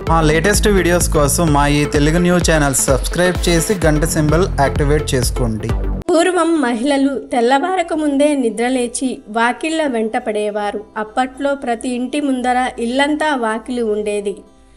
మా latest videos కోసం మా ఈ తెలుగు న్యూస్ ఛానల్ సబ్స్క్రైబ్ చేసి గంట సింబల్ యాక్టివేట్ చేసుకోండి పూర్వం మహిళలు తెల్లవారక ముందే నిద్రలేచి వాకిళ్ళ వెంట పడేవారు అప్పట్లో ప్రతి ఇంటి ముందర ఇల్లంతా వాకిలి ఉండేది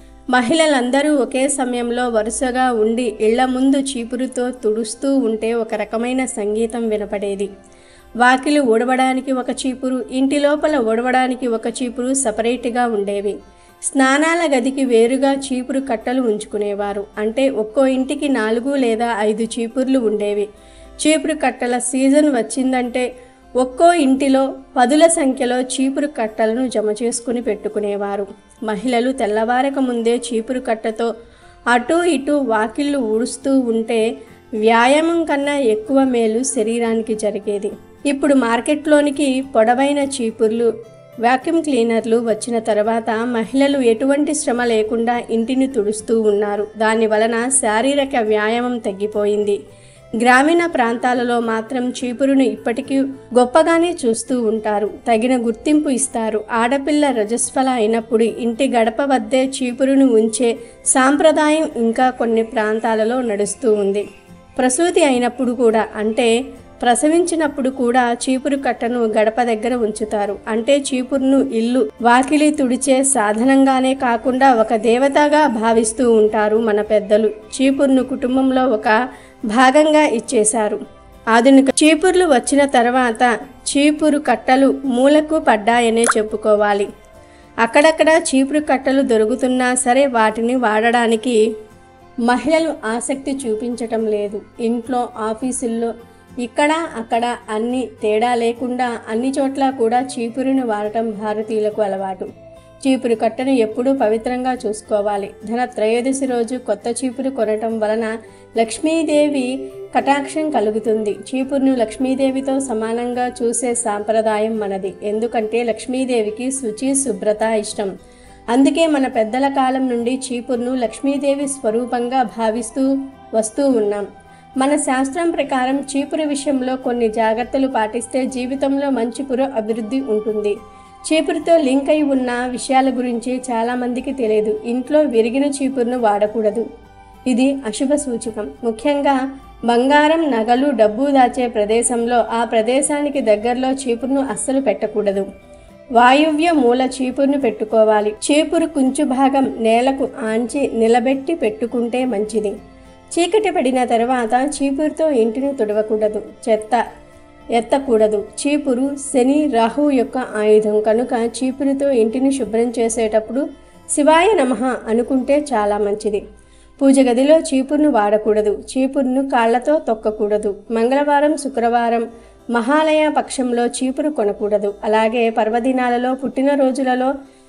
మహిళలందరూ ఒకే సమయంలో వరుసగా ఉండి ఇళ్ల ముందు చీపురుతో తుడుస్తూ ఉంటే ఒక రకమైన సంగీతం వినపడేది వాకిలి ఊడవడానికి ఒక చీపురు ఇంటి లోపల ఊడవడానికి ఒక చీపురు సపరేట్గా ఉండేవి స్నానాల గదికి వేరుగా చీపురు కట్టలు ఉంచుకునేవారు అంటే ఒక్కో ఇంటికి నాలుగు లేదా ఐదు చీపుర్లు ఉండేవి చీపురు కట్టల సీజన్ వచ్చిందంటే ఒక్కో ఇంటిలో పదుల సంఖ్యలో చీపురు కట్టలను జమ చేసుకుని పెట్టుకునేవారు మహిళలు తెల్లవారక ముందే చీపురు కట్టతో అటు ఇటు వాకిళ్ళు ఊడుస్తూ ఉంటే వ్యాయామం కన్నా ఎక్కువ మేలు శరీరానికి జరిగేది ఇప్పుడు మార్కెట్లోనికి పొడవైన చీపుర్లు వాక్యూమ్ క్లీనర్లు వచ్చిన తర్వాత మహిళలు ఎటువంటి శ్రమ లేకుండా ఇంటిని తుడుస్తూ ఉన్నారు దాని వలన శారీరక వ్యాయామం తగ్గిపోయింది గ్రామీణ ప్రాంతాలలో మాత్రం చీపురును ఇప్పటికీ గొప్పగానే చూస్తూ ఉంటారు తగిన గుర్తింపు ఇస్తారు ఆడపిల్ల రజస్వల అయినప్పుడు ఇంటి గడప వద్దే చీపురును ఉంచే సాంప్రదాయం ఇంకా కొన్ని ప్రాంతాలలో నడుస్తూ ఉంది ప్రసూతి అయినప్పుడు కూడా అంటే ప్రసవించినప్పుడు కూడా చీపురు కట్టను గడప దగ్గర ఉంచుతారు అంటే చీపురును ఇల్లు వాకిలి తుడిచే సాధనంగానే కాకుండా ఒక దేవతగా భావిస్తూ ఉంటారు మన పెద్దలు చీపురును కుటుంబంలో ఒక భాగంగా ఇచ్చేశారు ఆధునిక చీపుర్లు వచ్చిన తర్వాత చీపురు కట్టలు మూలకు పడ్డాయనే చెప్పుకోవాలి అక్కడక్కడ చీపురు కట్టలు దొరుకుతున్నా సరే వాటిని వాడడానికి మహిళలు ఆసక్తి చూపించటం లేదు ఇంట్లో ఆఫీసుల్లో ఇక్కడ అక్కడ అన్ని తేడా లేకుండా అన్ని చోట్ల కూడా చీపురుని వాడటం భారతీయులకు అలవాటు చీపురు కట్టను ఎప్పుడూ పవిత్రంగా చూసుకోవాలి ధన త్రయోదశి రోజు కొత్త చీపురు కొనటం వలన లక్ష్మీదేవి కటాక్షం కలుగుతుంది చీపురును లక్ష్మీదేవితో సమానంగా చూసే సాంప్రదాయం మనది ఎందుకంటే లక్ష్మీదేవికి శుచి శుభ్రత ఇష్టం అందుకే మన పెద్దల కాలం నుండి చీపురును లక్ష్మీదేవి స్వరూపంగా భావిస్తూ వస్తూ ఉన్నాం మన శాస్త్రం ప్రకారం చీపురు విషయంలో కొన్ని జాగ్రత్తలు పాటిస్తే జీవితంలో మంచి పుర అభివృద్ధి ఉంటుంది చీపురుతో లింక్ అయి ఉన్న విషయాల గురించి చాలామందికి తెలియదు ఇంట్లో విరిగిన చీపురును వాడకూడదు ఇది అశుభ సూచకం ముఖ్యంగా బంగారం నగలు డబ్బు దాచే ప్రదేశంలో ఆ ప్రదేశానికి దగ్గరలో చీపురును అస్సలు పెట్టకూడదు వాయువ్య మూల చీపురును పెట్టుకోవాలి చీపురు కుంచు భాగం నేలకు ఆంచి నిలబెట్టి పెట్టుకుంటే మంచిది చీకటి పడిన తర్వాత చీపురుతో ఇంటిని తుడవకూడదు చెత్త ఎత్తకూడదు చీపురు శని రాహు యొక్క ఆయుధం కనుక చీపురుతో ఇంటిని శుభ్రం చేసేటప్పుడు శివాయ నమః అనుకుంటే చాలా మంచిది పూజ గదిలో చీపురును వాడకూడదు చీపురును కాళ్లతో తొక్కకూడదు మంగళవారం శుక్రవారం మహాలయ పక్షంలో చీపురు కొనకూడదు అలాగే పర్వదినాలలో పుట్టినరోజులలో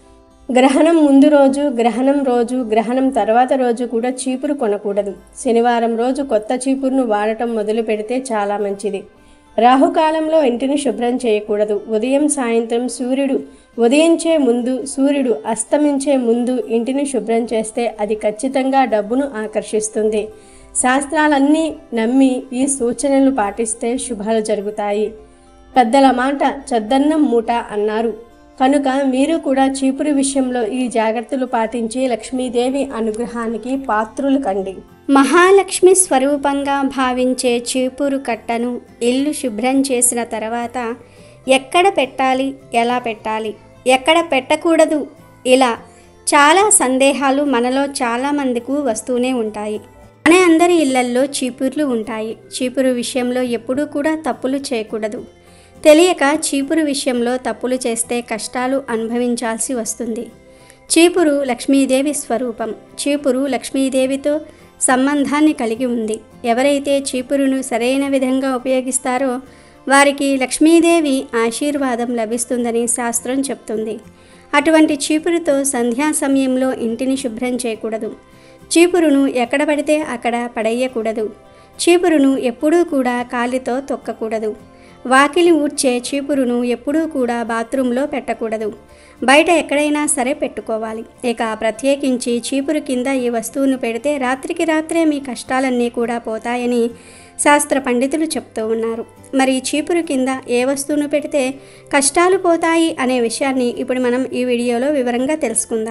గ్రహణం ముందు రోజు గ్రహణం రోజు గ్రహణం తర్వాత రోజు కూడా చీపురు కొనకూడదు శనివారం రోజు కొత్త చీపురును వాడటం మొదలు పెడితే చాలా మంచిది రాహుకాలంలో ఇంటిని శుభ్రం చేయకూడదు ఉదయం సాయంత్రం సూర్యుడు ఉదయించే ముందు సూర్యుడు అస్తమించే ముందు ఇంటిని శుభ్రం చేస్తే అది ఖచ్చితంగా డబ్బును ఆకర్షిస్తుంది శాస్త్రాలన్నీ నమ్మి ఈ సూచనలు పాటిస్తే శుభాలు జరుగుతాయి పెద్దల మాట చద్దన్నం మూట అన్నారు కనుక మీరు కూడా చీపురు విషయంలో ఈ జాగ్రత్తలు పాటించి లక్ష్మీదేవి అనుగ్రహానికి పాత్రులు కండి మహాలక్ష్మి స్వరూపంగా భావించే చీపురు కట్టను ఇల్లు శుభ్రం చేసిన తర్వాత ఎక్కడ పెట్టాలి ఎలా పెట్టాలి ఎక్కడ పెట్టకూడదు ఇలా చాలా సందేహాలు మనలో చాలామందికి వస్తూనే ఉంటాయి మన అందరి ఇళ్లల్లో చీపుర్లు ఉంటాయి చీపురు విషయంలో ఎప్పుడూ కూడా తప్పులు చేయకూడదు తెలియక చీపురు విషయంలో తప్పులు చేస్తే కష్టాలు అనుభవించాల్సి వస్తుంది చీపురు లక్ష్మీదేవి స్వరూపం చీపురు లక్ష్మీదేవితో సంబంధాన్ని కలిగి ఉంది ఎవరైతే చీపురును సరైన విధంగా ఉపయోగిస్తారో వారికి లక్ష్మీదేవి ఆశీర్వాదం లభిస్తుందని శాస్త్రం చెప్తుంది అటువంటి చీపురుతో సంధ్యా సమయంలో ఇంటిని శుభ్రం చేయకూడదు చీపురును ఎక్కడ పడితే అక్కడ పడేయకూడదు చీపురును ఎప్పుడూ కూడా కాలితో తొక్కకూడదు వాకిలి ఊడ్చే చీపురును ఎప్పుడూ కూడా బాత్రూంలో పెట్టకూడదు బయట ఎక్కడైనా సరే పెట్టుకోవాలి ఇక ప్రత్యేకించి చీపురు కింద ఈ వస్తువును పెడితే రాత్రికి రాత్రే మీ కష్టాలన్నీ కూడా పోతాయని శాస్త్ర పండితులు చెప్తూ ఉన్నారు మరి చీపురు కింద ఏ వస్తువును పెడితే కష్టాలు పోతాయి అనే విషయాన్ని ఇప్పుడు మనం ఈ వీడియోలో వివరంగా తెలుసుకుందాము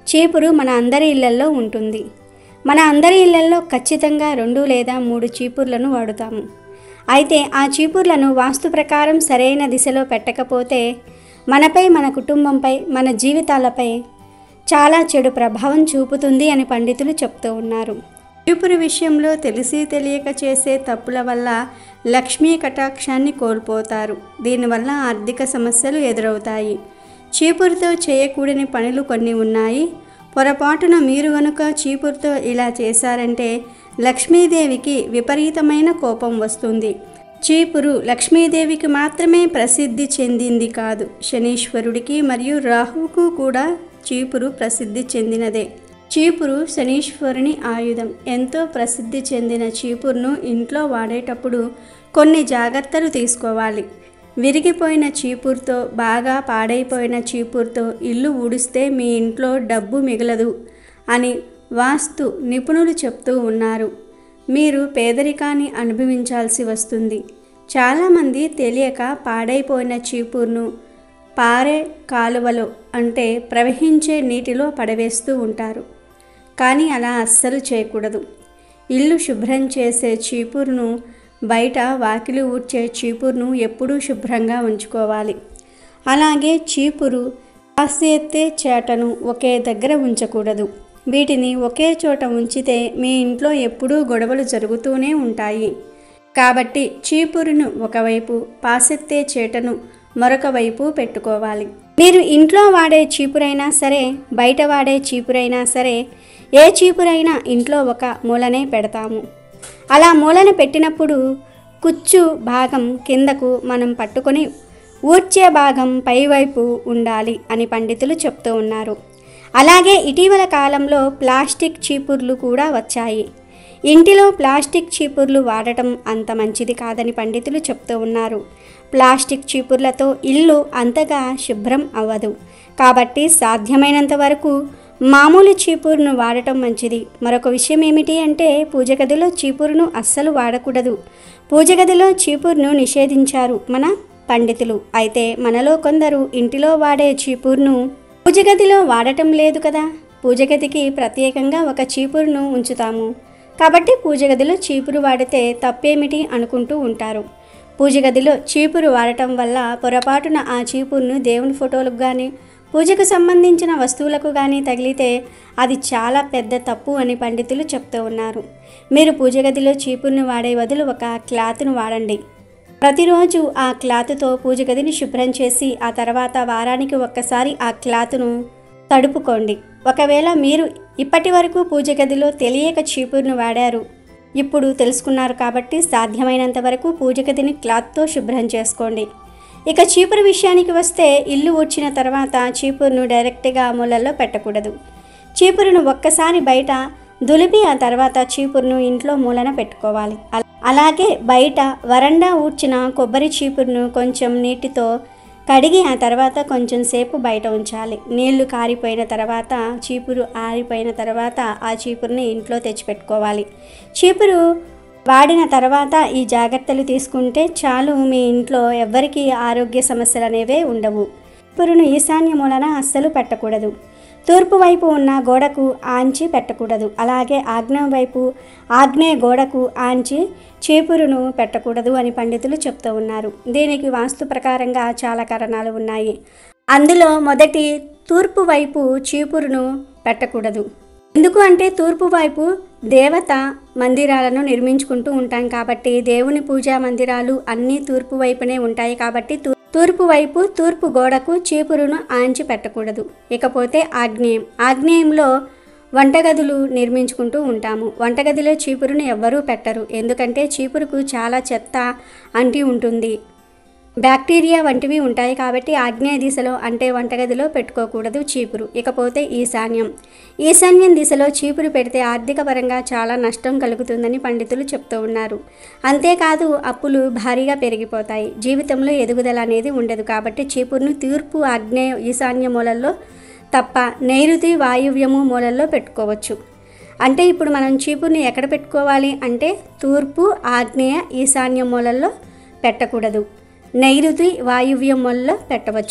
చీపురు మన అందరి ఇళ్లల్లో ఉంటుంది మన అందరి ఇళ్లల్లో ఖచ్చితంగా రెండు లేదా మూడు చీపుర్లను వాడుతాము అయితే ఆ చీపుర్లను వాస్తు ప్రకారం సరైన దిశలో పెట్టకపోతే మనపై మన కుటుంబంపై మన జీవితాలపై చాలా చెడు ప్రభావం చూపుతుంది అని పండితులు చెప్తూ ఉన్నారు చీపురు విషయంలో తెలిసి తెలియక చేసే తప్పుల వల్ల లక్ష్మీ కటాక్షాన్ని కోల్పోతారు దీనివల్ల ఆర్థిక సమస్యలు ఎదురవుతాయి చీపురుతో చేయకూడని పనులు కొన్ని ఉన్నాయి పొరపాటున మీరు గనుక చీపురుతో ఇలా చేశారంటే లక్ష్మీదేవికి విపరీతమైన కోపం వస్తుంది చీపురు లక్ష్మీదేవికి మాత్రమే ప్రసిద్ధి చెందింది కాదు శనీశ్వరుడికి మరియు రాహువుకు కూడా చీపురు ప్రసిద్ధి చెందినదే చీపురు శనీశ్వరుని ఆయుధం ఎంతో ప్రసిద్ధి చెందిన చీపురును ఇంట్లో వాడేటప్పుడు కొన్ని జాగ్రత్తలు తీసుకోవాలి విరిగిపోయిన చీపురుతో బాగా పాడైపోయిన చీపురుతో ఇల్లు ఊడిస్తే మీ ఇంట్లో డబ్బు మిగలదు అని వాస్తు నిపుణులు చెప్తూ ఉన్నారు మీరు పేదరికాన్ని అనుభవించాల్సి వస్తుంది చాలామంది తెలియక పాడైపోయిన చీపురును పారే కాలువలో అంటే ప్రవహించే నీటిలో పడవేస్తూ ఉంటారు కానీ అలా అస్సలు చేయకూడదు ఇల్లు శుభ్రం చేసే చీపురును బయట వాకిలి ఊడ్చే చీపురును ఎప్పుడూ శుభ్రంగా ఉంచుకోవాలి అలాగే చీపురు కాసేత్తే చేటను ఒకే దగ్గర ఉంచకూడదు వీటిని ఒకే చోట ఉంచితే మీ ఇంట్లో ఎప్పుడూ గొడవలు జరుగుతూనే ఉంటాయి కాబట్టి చీపురును ఒకవైపు పాసెత్తే చేటను మరొక వైపు పెట్టుకోవాలి మీరు ఇంట్లో వాడే చీపురైనా సరే బయట వాడే చీపురైనా సరే ఏ చీపురైనా ఇంట్లో ఒక మూలనే పెడతాము అలా మూలన పెట్టినప్పుడు కుచ్చు భాగం కిందకు మనం పట్టుకొని ఊడ్చే భాగం పైవైపు ఉండాలి అని పండితులు చెప్తూ ఉన్నారు అలాగే ఇటీవల కాలంలో ప్లాస్టిక్ చీపుర్లు కూడా వచ్చాయి ఇంటిలో ప్లాస్టిక్ చీపుర్లు వాడటం అంత మంచిది కాదని పండితులు చెప్తూ ఉన్నారు ప్లాస్టిక్ చీపుర్లతో ఇల్లు అంతగా శుభ్రం అవ్వదు కాబట్టి సాధ్యమైనంత వరకు మామూలు చీపురును వాడటం మంచిది మరొక విషయం ఏమిటి అంటే పూజ గదిలో చీపురును అస్సలు వాడకూడదు పూజ గదిలో చీపురును నిషేధించారు మన పండితులు అయితే మనలో కొందరు ఇంటిలో వాడే చీపురును పూజ గదిలో వాడటం లేదు కదా పూజ గదికి ప్రత్యేకంగా ఒక చీపురును ఉంచుతాము కాబట్టి పూజ గదిలో చీపురు వాడితే తప్పేమిటి అనుకుంటూ ఉంటారు పూజ గదిలో చీపురు వాడటం వల్ల పొరపాటున ఆ చీపురును దేవుని ఫోటోలకు కానీ పూజకు సంబంధించిన వస్తువులకు కానీ తగిలితే అది చాలా పెద్ద తప్పు అని పండితులు చెప్తూ ఉన్నారు మీరు పూజ గదిలో చీపురును వాడే బదులు ఒక క్లాత్ను వాడండి ప్రతిరోజు ఆ క్లాత్తో పూజ గదిని శుభ్రం చేసి ఆ తర్వాత వారానికి ఒక్కసారి ఆ క్లాత్ను తడుపుకోండి ఒకవేళ మీరు ఇప్పటి వరకు పూజ గదిలో తెలియక చీపురును వాడారు ఇప్పుడు తెలుసుకున్నారు కాబట్టి సాధ్యమైనంత వరకు పూజ గదిని క్లాత్తో శుభ్రం చేసుకోండి ఇక చీపురు విషయానికి వస్తే ఇల్లు ఊడ్చిన తర్వాత చీపురును డైరెక్ట్గా మూలల్లో పెట్టకూడదు చీపురును ఒక్కసారి బయట దులిపి ఆ తర్వాత చీపురును ఇంట్లో మూలన పెట్టుకోవాలి అల- అలాగే బయట వరండా ఊడ్చిన కొబ్బరి చీపురును కొంచెం నీటితో కడిగి ఆ తర్వాత కొంచెం సేపు బయట ఉంచాలి నీళ్లు కారిపోయిన తర్వాత చీపురు ఆరిపోయిన తర్వాత ఆ చీపురుని ఇంట్లో తెచ్చిపెట్టుకోవాలి చీపురు వాడిన తర్వాత ఈ జాగ్రత్తలు తీసుకుంటే చాలు మీ ఇంట్లో ఎవ్వరికీ ఆరోగ్య సమస్యలు అనేవే ఉండవు చీపురును ఈశాన్య మూలన అస్సలు పెట్టకూడదు తూర్పు వైపు ఉన్న గోడకు ఆంచి పెట్టకూడదు అలాగే ఆగ్నేయ వైపు ఆగ్నేయ గోడకు ఆంచి చీపురును పెట్టకూడదు అని పండితులు చెప్తూ ఉన్నారు దీనికి వాస్తు ప్రకారంగా చాలా కారణాలు ఉన్నాయి అందులో మొదటి తూర్పు వైపు చీపురును పెట్టకూడదు ఎందుకు అంటే తూర్పు వైపు దేవత మందిరాలను నిర్మించుకుంటూ ఉంటాం కాబట్టి దేవుని పూజా మందిరాలు అన్నీ తూర్పు వైపునే ఉంటాయి కాబట్టి తూ- తూర్పు వైపు తూర్పు గోడకు చీపురును ఆంచి పెట్టకూడదు ఇకపోతే ఆగ్నేయం ఆగ్నేయంలో వంటగదులు నిర్మించుకుంటూ ఉంటాము వంటగదిలో చీపురును ఎవ్వరూ పెట్టరు ఎందుకంటే చీపురుకు చాలా చెత్త అంటి ఉంటుంది బ్యాక్టీరియా వంటివి ఉంటాయి కాబట్టి ఆగ్నేయ దిశలో అంటే వంటగదిలో పెట్టుకోకూడదు చీపురు ఇకపోతే ఈశాన్యం ఈశాన్యం దిశలో చీపురు పెడితే ఆర్థిక పరంగా చాలా నష్టం కలుగుతుందని పండితులు చెప్తూ ఉన్నారు అంతేకాదు అప్పులు భారీగా పెరిగిపోతాయి జీవితంలో ఎదుగుదల అనేది ఉండదు కాబట్టి చీపురును తూర్పు ఆగ్నేయ ఈశాన్య మూలల్లో తప్ప నైరుతి వాయువ్యము మూలల్లో పెట్టుకోవచ్చు అంటే ఇప్పుడు మనం చీపురుని ఎక్కడ పెట్టుకోవాలి అంటే తూర్పు ఆగ్నేయ ఈశాన్య మూలల్లో పెట్టకూడదు నైరుతి వాయువ్య మూలలో పెట్టవచ్చు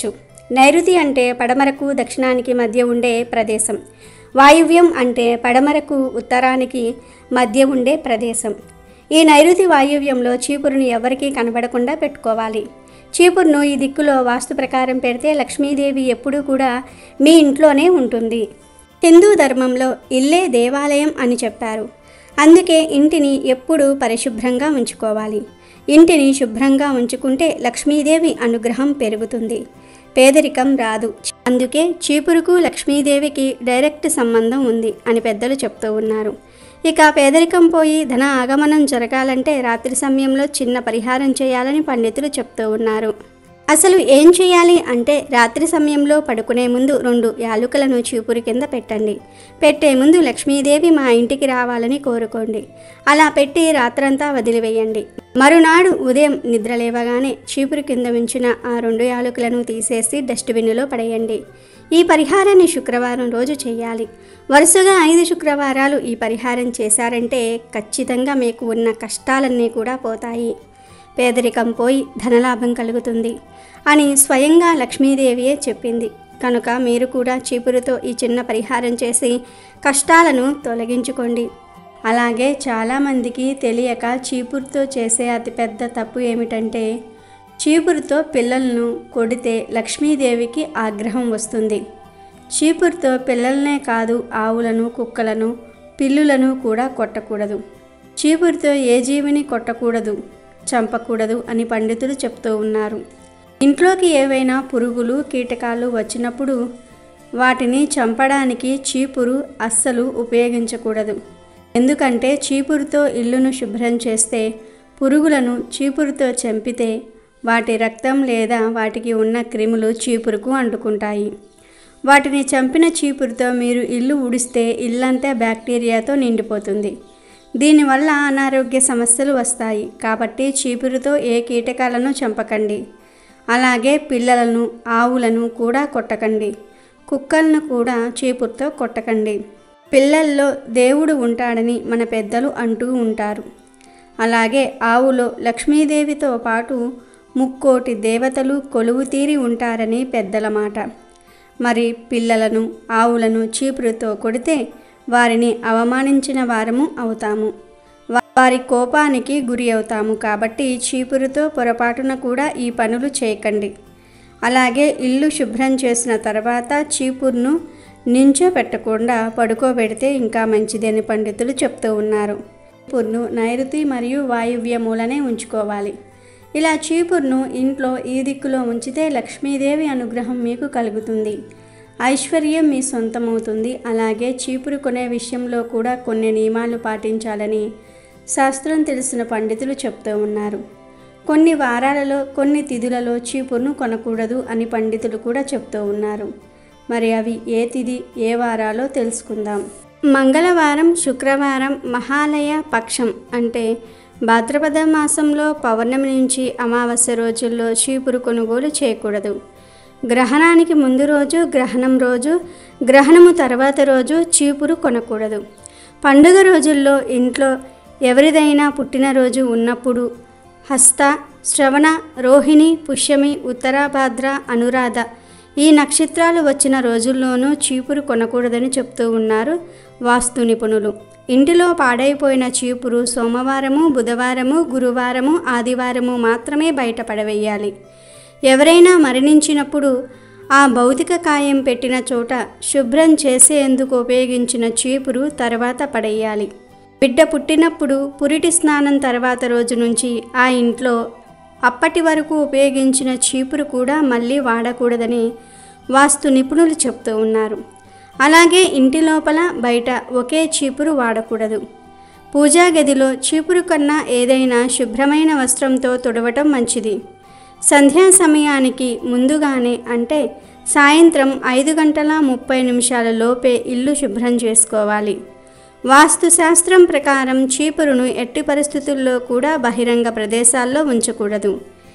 నైరుతి అంటే పడమరకు దక్షిణానికి మధ్య ఉండే ప్రదేశం వాయువ్యం అంటే పడమరకు ఉత్తరానికి మధ్య ఉండే ప్రదేశం ఈ నైరుతి వాయువ్యంలో చీపురును ఎవరికీ కనబడకుండా పెట్టుకోవాలి చీపురును ఈ దిక్కులో వాస్తు ప్రకారం పెడితే లక్ష్మీదేవి ఎప్పుడూ కూడా మీ ఇంట్లోనే ఉంటుంది హిందూ ధర్మంలో ఇల్లే దేవాలయం అని చెప్పారు అందుకే ఇంటిని ఎప్పుడూ పరిశుభ్రంగా ఉంచుకోవాలి ఇంటిని శుభ్రంగా ఉంచుకుంటే లక్ష్మీదేవి అనుగ్రహం పెరుగుతుంది పేదరికం రాదు అందుకే చీపురుకు లక్ష్మీదేవికి డైరెక్ట్ సంబంధం ఉంది అని పెద్దలు చెప్తూ ఉన్నారు ఇక పేదరికం పోయి ధన ఆగమనం జరగాలంటే రాత్రి సమయంలో చిన్న పరిహారం చేయాలని పండితులు చెప్తూ ఉన్నారు అసలు ఏం చేయాలి అంటే రాత్రి సమయంలో పడుకునే ముందు రెండు యాలుకలను చీపురు కింద పెట్టండి పెట్టే ముందు లక్ష్మీదేవి మా ఇంటికి రావాలని కోరుకోండి అలా పెట్టి రాత్రంతా వదిలివేయండి మరునాడు ఉదయం నిద్ర లేవగానే చీపురు కింద ఉంచిన ఆ రెండు యాలుకలను తీసేసి డస్ట్బిన్లో పడేయండి ఈ పరిహారాన్ని శుక్రవారం రోజు చేయాలి వరుసగా ఐదు శుక్రవారాలు ఈ పరిహారం చేశారంటే ఖచ్చితంగా మీకు ఉన్న కష్టాలన్నీ కూడా పోతాయి పేదరికం పోయి ధనలాభం కలుగుతుంది అని స్వయంగా లక్ష్మీదేవియే చెప్పింది కనుక మీరు కూడా చీపురుతో ఈ చిన్న పరిహారం చేసి కష్టాలను తొలగించుకోండి అలాగే చాలామందికి తెలియక చీపురుతో చేసే అతిపెద్ద తప్పు ఏమిటంటే చీపురుతో పిల్లలను కొడితే లక్ష్మీదేవికి ఆగ్రహం వస్తుంది చీపురుతో పిల్లలనే కాదు ఆవులను కుక్కలను పిల్లులను కూడా కొట్టకూడదు చీపురుతో ఏ జీవిని కొట్టకూడదు చంపకూడదు అని పండితులు చెప్తూ ఉన్నారు ఇంట్లోకి ఏవైనా పురుగులు కీటకాలు వచ్చినప్పుడు వాటిని చంపడానికి చీపురు అస్సలు ఉపయోగించకూడదు ఎందుకంటే చీపురుతో ఇల్లును శుభ్రం చేస్తే పురుగులను చీపురుతో చంపితే వాటి రక్తం లేదా వాటికి ఉన్న క్రిములు చీపురుకు అంటుకుంటాయి వాటిని చంపిన చీపురుతో మీరు ఇల్లు ఉడిస్తే ఇల్లంతా బ్యాక్టీరియాతో నిండిపోతుంది దీనివల్ల అనారోగ్య సమస్యలు వస్తాయి కాబట్టి చీపురుతో ఏ కీటకాలను చంపకండి అలాగే పిల్లలను ఆవులను కూడా కొట్టకండి కుక్కలను కూడా చీపురుతో కొట్టకండి పిల్లల్లో దేవుడు ఉంటాడని మన పెద్దలు అంటూ ఉంటారు అలాగే ఆవులో లక్ష్మీదేవితో పాటు ముక్కోటి దేవతలు కొలువు తీరి ఉంటారని పెద్దల మాట మరి పిల్లలను ఆవులను చీపురుతో కొడితే వారిని అవమానించిన వారము అవుతాము వా- వారి కోపానికి గురి అవుతాము కాబట్టి చీపురుతో పొరపాటున కూడా ఈ పనులు చేయకండి అలాగే ఇల్లు శుభ్రం చేసిన తర్వాత చీపురును నించో పెట్టకుండా పడుకోబెడితే ఇంకా మంచిదని పండితులు చెప్తూ ఉన్నారు చీపురును నైరుతి మరియు వాయువ్య మూలనే ఉంచుకోవాలి ఇలా చీపురును ఇంట్లో ఈ దిక్కులో ఉంచితే లక్ష్మీదేవి అనుగ్రహం మీకు కలుగుతుంది ఐశ్వర్యం మీ సొంతమవుతుంది అలాగే చీపురు కొనే విషయంలో కూడా కొన్ని నియమాలు పాటించాలని శాస్త్రం తెలిసిన పండితులు చెప్తూ ఉన్నారు కొన్ని వారాలలో కొన్ని తిథులలో చీపురును కొనకూడదు అని పండితులు కూడా చెప్తూ ఉన్నారు మరి అవి ఏ తిథి ఏ వారాలో తెలుసుకుందాం మంగళవారం శుక్రవారం మహాలయ పక్షం అంటే భాద్రపద మాసంలో పౌర్ణమి నుంచి అమావాస్య రోజుల్లో చీపురు కొనుగోలు చేయకూడదు గ్రహణానికి ముందు రోజు గ్రహణం రోజు గ్రహణము తర్వాత రోజు చీపురు కొనకూడదు పండుగ రోజుల్లో ఇంట్లో ఎవరిదైనా పుట్టినరోజు ఉన్నప్పుడు హస్త శ్రవణ రోహిణి పుష్యమి ఉత్తరాభాద్ర అనురాధ ఈ నక్షత్రాలు వచ్చిన రోజుల్లోనూ చీపురు కొనకూడదని చెప్తూ ఉన్నారు వాస్తు నిపుణులు ఇంటిలో పాడైపోయిన చీపురు సోమవారము బుధవారము గురువారము ఆదివారము మాత్రమే బయట పడవేయాలి ఎవరైనా మరణించినప్పుడు ఆ భౌతిక కాయం పెట్టిన చోట శుభ్రం చేసేందుకు ఉపయోగించిన చీపురు తర్వాత పడేయాలి బిడ్డ పుట్టినప్పుడు పురిటి స్నానం తర్వాత రోజు నుంచి ఆ ఇంట్లో అప్పటి వరకు ఉపయోగించిన చీపురు కూడా మళ్ళీ వాడకూడదని వాస్తు నిపుణులు చెప్తూ ఉన్నారు అలాగే ఇంటి లోపల బయట ఒకే చీపురు వాడకూడదు పూజా గదిలో చీపురు కన్నా ఏదైనా శుభ్రమైన వస్త్రంతో తుడవటం మంచిది సంధ్యా సమయానికి ముందుగానే అంటే సాయంత్రం ఐదు గంటల ముప్పై నిమిషాల లోపే ఇల్లు శుభ్రం చేసుకోవాలి వాస్తు శాస్త్రం ప్రకారం చీపురును ఎట్టి పరిస్థితుల్లో కూడా బహిరంగ ప్రదేశాల్లో ఉంచకూడదు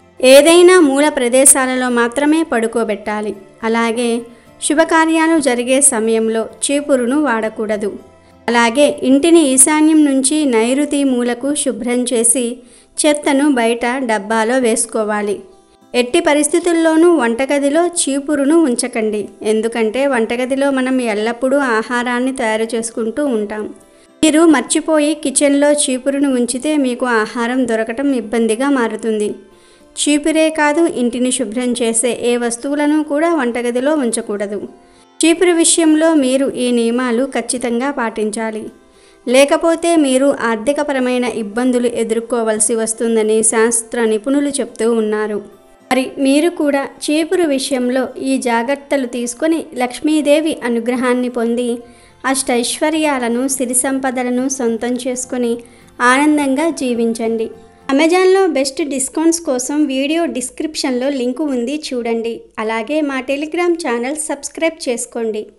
ఏదైనా మూల ప్రదేశాలలో మాత్రమే పడుకోబెట్టాలి అలాగే శుభకార్యాలు జరిగే సమయంలో చీపురును వాడకూడదు అలాగే ఇంటిని ఈశాన్యం నుంచి నైరుతి మూలకు శుభ్రం చేసి చెత్తను బయట డబ్బాలో వేసుకోవాలి ఎట్టి పరిస్థితుల్లోనూ వంటగదిలో చీపురును ఉంచకండి ఎందుకంటే వంటగదిలో మనం ఎల్లప్పుడూ ఆహారాన్ని తయారు చేసుకుంటూ ఉంటాం మీరు మర్చిపోయి కిచెన్లో చీపురును ఉంచితే మీకు ఆహారం దొరకటం ఇబ్బందిగా మారుతుంది చీపురే కాదు ఇంటిని శుభ్రం చేసే ఏ వస్తువులను కూడా వంటగదిలో ఉంచకూడదు చీపురు విషయంలో మీరు ఈ నియమాలు ఖచ్చితంగా పాటించాలి లేకపోతే మీరు ఆర్థికపరమైన ఇబ్బందులు ఎదుర్కోవలసి వస్తుందని శాస్త్ర నిపుణులు చెప్తూ ఉన్నారు మరి మీరు కూడా చీపురు విషయంలో ఈ జాగ్రత్తలు తీసుకొని లక్ష్మీదేవి అనుగ్రహాన్ని పొంది అష్టైశ్వర్యాలను సిరి సంపదలను సొంతం చేసుకొని ఆనందంగా జీవించండి అమెజాన్లో బెస్ట్ డిస్కౌంట్స్ కోసం వీడియో డిస్క్రిప్షన్లో లింకు ఉంది చూడండి అలాగే మా టెలిగ్రామ్ ఛానల్ సబ్స్క్రైబ్ చేసుకోండి